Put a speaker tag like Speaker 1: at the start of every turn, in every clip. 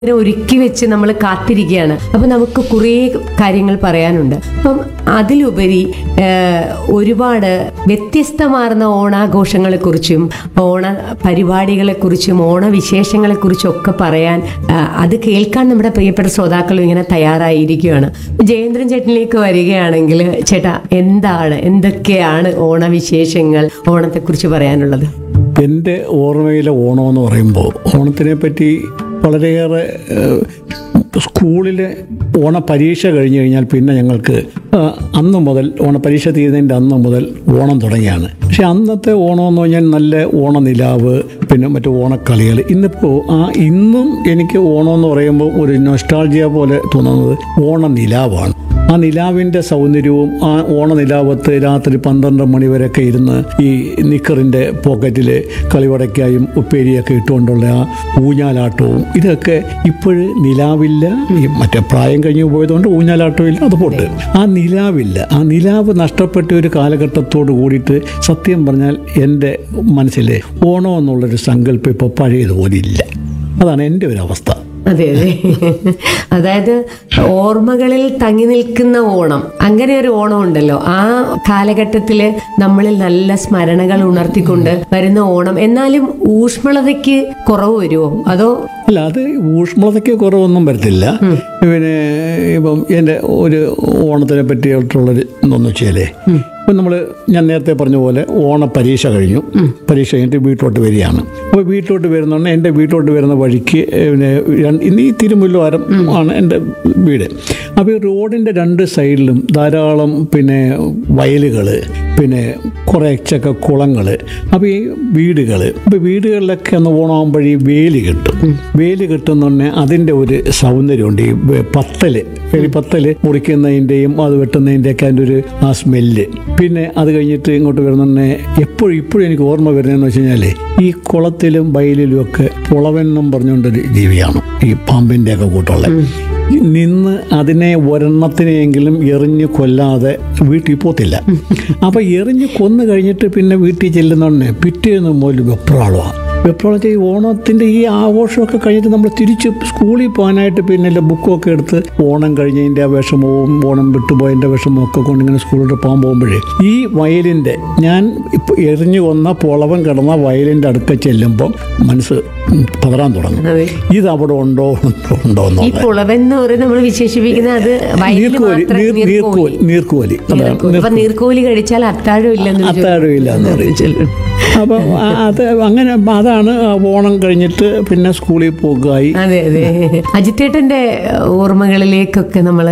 Speaker 1: ഇങ്ങനെ ഒരുക്കി വെച്ച് നമ്മൾ കാത്തിരിക്കുകയാണ് അപ്പൊ നമുക്ക് കുറേ കാര്യങ്ങൾ പറയാനുണ്ട് അപ്പം അതിലുപരി ഏഹ്, ഒരുപാട് വ്യത്യസ്തമാർന്ന ഓണാഘോഷങ്ങളെ കുറിച്ചും ഓണ പരിപാടികളെ കുറിച്ചും ഓണവിശേഷങ്ങളെ കുറിച്ചും ഒക്കെ പറയാൻ ആ, അത് കേൾക്കാൻ നമ്മുടെ പ്രിയപ്പെട്ട ശ്രോതാക്കളും ഇങ്ങനെ തയ്യാറായിരിക്കുകയാണ് ജയേന്ദ്രൻ ചേട്ടനിലേക്ക് വരികയാണെങ്കിൽ ചേട്ടാ എന്താണ് എന്തൊക്കെയാണ് ഓണവിശേഷങ്ങൾ ഓണത്തെക്കുറിച്ച് പറയാനുള്ളത്
Speaker 2: എൻ്റെ ഓർമ്മയിലെ ഓണം എന്ന് പറയുമ്പോൾ ഓണത്തിനെ പറ്റി വളരെയേറെ ഏഹ്, സ്കൂളിലെ ഓണപരീക്ഷ കഴിഞ്ഞ് കഴിഞ്ഞാൽ പിന്നെ ഞങ്ങൾക്ക് ആ, അന്ന് മുതൽ ഓണപരീക്ഷ തീരുന്നതിൻ്റെ അന്ന് മുതൽ ഓണം തുടങ്ങിയാണ് പക്ഷെ അന്നത്തെ ഓണം എന്ന് പറഞ്ഞാൽ നല്ല ഓണനിലാവ് പിന്നെ മറ്റു ഓണക്കളികൾ ഇന്നിപ്പോൾ ആ ഇന്നും എനിക്ക് ഓണം എന്ന് പറയുമ്പോൾ ഒരു നൊസ്റ്റാൾജിയ പോലെ തോന്നുന്നത് ഓണനിലാവാണ് ആ നിലാവിൻ്റെ സൗന്ദര്യവും ആ ഓണനിലാവത്ത് രാത്രി പന്ത്രണ്ട് മണി വരെയൊക്കെ ഇരുന്ന് ഈ നിക്കറിൻ്റെ പോക്കറ്റിൽ കളിവടക്കായും ഉപ്പേരിയൊക്കെ ഇട്ടുകൊണ്ടുള്ള ആ ഊഞ്ഞാലാട്ടവും ഇതൊക്കെ ഇപ്പോഴ് നിലാവില്ല ഈ മറ്റേ പ്രായം കഴിഞ്ഞു പോയതുകൊണ്ട് ഊഞ്ഞാലാട്ടവും ഇല്ല അത് പോട്ട് ആ നിലാവില്ല ആ നിലാവ് നഷ്ടപ്പെട്ട ഒരു കാലഘട്ടത്തോട് കൂടിയിട്ട് സത്യം പറഞ്ഞാൽ എൻ്റെ മനസ്സിൽ ഓണം എന്നുള്ളൊരു സങ്കല്പം ഇപ്പോൾ പഴയതുപോലെ ഇല്ല അതാണ് എൻ്റെ ഒരു അവസ്ഥ
Speaker 1: അതെ അതെ അതായത് ഓർമ്മകളിൽ തങ്ങി നിൽക്കുന്ന ഓണം അങ്ങനെ ഒരു ഓണം ഉണ്ടല്ലോ ആ കാലഘട്ടത്തില് നമ്മളിൽ നല്ല സ്മരണകൾ ഉണർത്തിക്കൊണ്ട് വരുന്ന ഓണം എന്നാലും ഊഷ്മളതയ്ക്ക് കുറവ് വരുമോ അതോ
Speaker 2: അല്ല അത് ഊഷ്മളതയ്ക്ക് കുറവൊന്നും വരത്തില്ല പിന്നെ ഇപ്പം എൻ്റെ ഒരു ഓണത്തിനെ പറ്റിയിട്ടുള്ളൊരു എന്താണെന്ന് വെച്ചാലേ ഇപ്പം നമ്മൾ ഞാൻ നേരത്തെ പറഞ്ഞ പോലെ ഓണ പരീക്ഷ കഴിഞ്ഞു പരീക്ഷ കഴിഞ്ഞിട്ട് വീട്ടിലോട്ട് വരികയാണ് അപ്പോൾ വീട്ടിലോട്ട് വരുന്നതുകൊണ്ട് എൻ്റെ വീട്ടിലോട്ട് വരുന്ന വഴിക്ക് പിന്നെ രണ്ട് ഇന്ന് ഈ തിരുമുല്ലവാരം ആണ് എൻ്റെ വീട് അപ്പോൾ ഈ റോഡിൻ്റെ രണ്ട് സൈഡിലും ധാരാളം പിന്നെ വയലുകൾ പിന്നെ കുറച്ചൊക്കെ കുളങ്ങൾ അപ്പോൾ ഈ വീടുകൾ അപ്പോൾ വീടുകളിലൊക്കെ ഒന്ന് ഓണമാകുമ്പോൾ ഈ വേലി കിട്ടും വേലി കിട്ടുന്നുണ്ടെ അതിൻ്റെ ഒരു സൗന്ദര്യമുണ്ട് ഈ വെ- പത്തല് ഈ പത്തല് മുറിക്കുന്നതിൻ്റെയും അത് വെട്ടുന്നതിൻ്റെയൊക്കെ അതിൻ്റെ ഒരു ആ സ്മെല്ല് പിന്നെ അത് കഴിഞ്ഞിട്ട് ഇങ്ങോട്ട് വരുന്നുണ്ടെ എപ്പോഴും ഇപ്പോഴും എനിക്ക് ഓർമ്മ വരുന്നതെന്ന് വെച്ച് കഴിഞ്ഞാൽ ഈ കുളത്തിലും വയലിലും ഒക്കെ പുളവൻ എന്നും പറഞ്ഞുകൊണ്ടൊരു ജീവിയാണ് ഈ പാമ്പിൻ്റെ ഒക്കെ കൂട്ടുള്ള ഈ നിന്ന് അതിനെ ഒരെണ്ണത്തിനെയെങ്കിലും എറിഞ്ഞ് കൊല്ലാതെ വീട്ടിൽ പോത്തില്ല അപ്പൊ എറിഞ്ഞ് കൊന്നു കഴിഞ്ഞിട്ട് പിന്നെ വീട്ടിൽ ചെല്ലുന്നോണ്ടേ പിറ്റേന്ന് മുതൽ വെപ്രാളമാണ് വെപ്രാളം ഈ ഓണത്തിന്റെ ഈ ആഘോഷമൊക്കെ കഴിഞ്ഞിട്ട് നമ്മൾ തിരിച്ച് സ്കൂളിൽ പോകാനായിട്ട് പിന്നെ അല്ല ബുക്കൊക്കെ എടുത്ത് ഓണം കഴിഞ്ഞതിൻ്റെ ആ വിഷമവും ഓണം വിട്ടുപോയതിൻ്റെ വിഷമവും ഒക്കെ കൊണ്ട് ഇങ്ങനെ സ്കൂളിൽ പോകാൻ പോകുമ്പോഴേ ഈ വയലിൻ്റെ ഞാൻ ഇപ്പോൾ എറിഞ്ഞു കൊന്ന പൊളവൻ കിടന്ന വയലിൻ്റെ അടുക്ക ചെല്ലുമ്പം മനസ്സ് പതറാൻ തുടങ്ങും
Speaker 1: അതെ
Speaker 2: ഇത് അവിടെ ഉണ്ടോ ഉണ്ടോ ഉണ്ടോ
Speaker 1: ഈ
Speaker 2: എന്നുള്ളത്
Speaker 1: പുളവൻ എന്ന് പറയുന്നത് നമ്മൾ വിശേഷിപ്പിക്കുന്നത് അത് വയലിൽ
Speaker 2: നീർക്കോലി
Speaker 1: മാത്രം
Speaker 2: നീർ-
Speaker 1: നീർക്കോലി.
Speaker 2: നീർക്കോലി നീർക്കോലി അതാണ്
Speaker 1: നീർക്കോലി. അപ്പൊ നീർക്കോലി കഴിച്ചാൽ അത്താഴം ഇല്ലെന്ന്
Speaker 2: അത്താഴമില്ല എന്ന് പറയും അപ്പൊ ആ- അത് അങ്ങനെ അതാണ് ആ ഓണം കഴിഞ്ഞിട്ട് പിന്നെ സ്കൂളിൽ പോകുകയായി
Speaker 1: അതെ അതെ അജിത്തേട്ടന്റെ ഓർമ്മകളിലേക്കൊക്കെ നമ്മൾ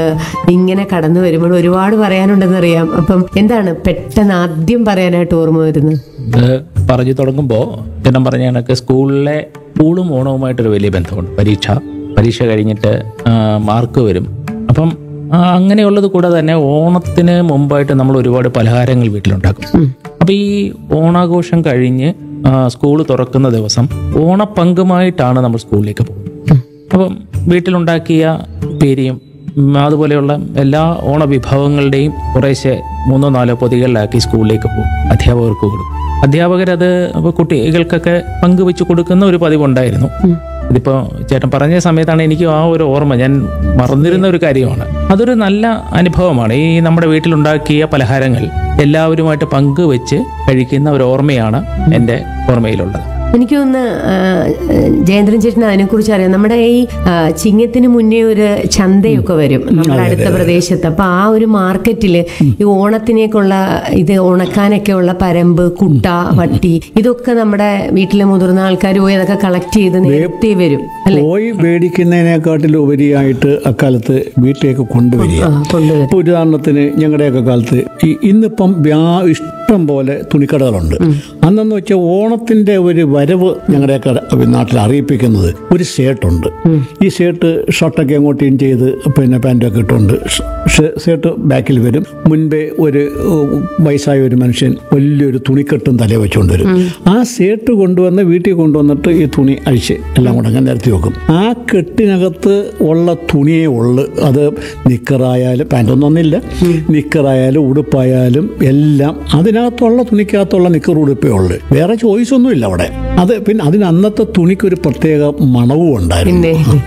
Speaker 1: ഇങ്ങനെ കടന്നു വരുമ്പോൾ ഒരുപാട് പറയാനുണ്ടെന്നറിയാം അപ്പം എന്താണ് പെട്ടെന്ന് ആദ്യം പറയാനായിട്ട് ഓർമ്മ വരുന്നത്
Speaker 3: ഇത് പറഞ്ഞു തുടങ്ങുമ്പോൾ ചേട്ടൻ പറഞ്ഞ കണക്ക് സ്കൂളിലെ സ്കൂളും ഓണവുമായിട്ടൊരു വലിയ ബന്ധമുണ്ട് പരീക്ഷ പരീക്ഷ കഴിഞ്ഞിട്ട് ആ, മാർക്ക് വരും അപ്പം ആ, അങ്ങനെയുള്ളത് കൂടെ തന്നെ ഓണത്തിന് മുമ്പായിട്ട് നമ്മൾ ഒരുപാട് പലഹാരങ്ങൾ വീട്ടിലുണ്ടാക്കും അപ്പം ഈ ഓണാഘോഷം കഴിഞ്ഞ് സ്കൂൾ തുറക്കുന്ന ദിവസം ഓണപ്പങ്കുമായിട്ടാണ് നമ്മൾ സ്കൂളിലേക്ക് പോകുന്നത് അപ്പം വീട്ടിലുണ്ടാക്കിയ പേരിയും ഉം, അതുപോലെയുള്ള എല്ലാ ഓണവിഭവങ്ങളുടെയും കുറേശ്ശെ മൂന്നോ നാലോ പൊതികളിലാക്കി സ്കൂളിലേക്ക് പോകും അധ്യാപകർക്ക് കൊടുക്കും അധ്യാപകരത് അപ്പോൾ കുട്ടികൾക്കൊക്കെ പങ്കുവെച്ച് കൊടുക്കുന്ന ഒരു പതിവുണ്ടായിരുന്നു ഇതിപ്പോൾ ചേട്ടൻ പറഞ്ഞ സമയത്താണ് എനിക്ക് ആ ഒരു ഓർമ്മ ഞാൻ മറന്നിരുന്ന ഒരു കാര്യമാണ് അതൊരു നല്ല അനുഭവമാണ് ഈ നമ്മുടെ വീട്ടിലുണ്ടാക്കിയ പലഹാരങ്ങൾ എല്ലാവരുമായിട്ട് പങ്കുവെച്ച് കഴിക്കുന്ന ഒരു ഓർമ്മയാണ് എൻ്റെ ഓർമ്മയിലുള്ളത്
Speaker 1: എനിക്ക് തോന്നുന്നു ആ, ജയേന്ദ്രൻ ചേട്ടന് അതിനെക്കുറിച്ച് അറിയാം നമ്മുടെ ഈ ആ, ചിങ്ങത്തിന് മുന്നേ ഒരു ചന്തയൊക്കെ വരും നമ്മുടെ അടുത്ത പ്രദേശത്ത് അപ്പൊ ആ ഒരു മാർക്കറ്റില് ഈ ഓണത്തിനേക്കുള്ള ഇത് ഉണക്കാനൊക്കെ ഉള്ള പരമ്പ് കുട്ട വട്ടി ഇതൊക്കെ നമ്മുടെ വീട്ടിലെ മുതിർന്ന ആൾക്കാർ പോയി അതൊക്കെ കളക്ട് ചെയ്ത് നേരത്തെ വരും അല്ലെ
Speaker 2: പോയി മേടിക്കുന്നതിനെക്കാട്ടിലും ഉപരിയായിട്ട് അക്കാലത്ത് വീട്ടിലേക്ക് കൊണ്ടുവരിക
Speaker 1: ആ, കൊണ്ടുവരും
Speaker 2: ഇപ്പോൾ ഉദാഹരണത്തിന് ഞങ്ങളുടെയൊക്കെ കാലത്ത് ഈ ഇന്നിപ്പം വ്യാ ഇഷ്ടം പോലെ തുണിക്കടകളുണ്ട് അന്നെന്ന് വെച്ചാൽ ഓണത്തിന്റെ ഒരു വരവ് ഞങ്ങളുടെയൊക്കെ നാട്ടിൽ അറിയിപ്പിക്കുന്നത് ഒരു ഷർട്ടുണ്ട് ഈ ഷർട്ട് ഷർട്ടൊക്കെ അങ്ങോട്ട് ഇൻ ചെയ്ത് പിന്നെ പാൻറ്റൊക്കെ ഇട്ടുകൊണ്ട് ഷ- ഷർട്ട് ബാക്കിൽ വരും മുൻപേ ഒരു ഉം, വയസ്സായ ഒരു മനുഷ്യൻ വലിയൊരു തുണിക്കെട്ടും തല വെച്ചുകൊണ്ട് വരും ആ ഷർട്ട് കൊണ്ടുവന്ന് വീട്ടിൽ കൊണ്ടുവന്നിട്ട് ഈ തുണി അഴിച്ച് എല്ലാം കൂടെ അങ്ങനെ നിരത്തി വെക്കും ആ കെട്ടിനകത്ത് ഉള്ള തുണിയേ ഉള്ളു അത് നിക്കറായാലും പാൻറ്റൊന്നും ഒന്നില്ല നിക്കറായാലും ഉടുപ്പായാലും എല്ലാം അതിനകത്ത് അതിനകത്തുള്ള തുണിക്കകത്തുള്ള നിക്കർ ഉടുപ്പേ ഉള്ളു വേറെ ചോയ്സ് ഒന്നും ഇല്ല അവിടെ അത് പിന്നെ അതിന് അന്നത്തെ തുണിക്കൊരു പ്രത്യേക മണവും ഉണ്ടായിരുന്നു
Speaker 1: പിന്നെ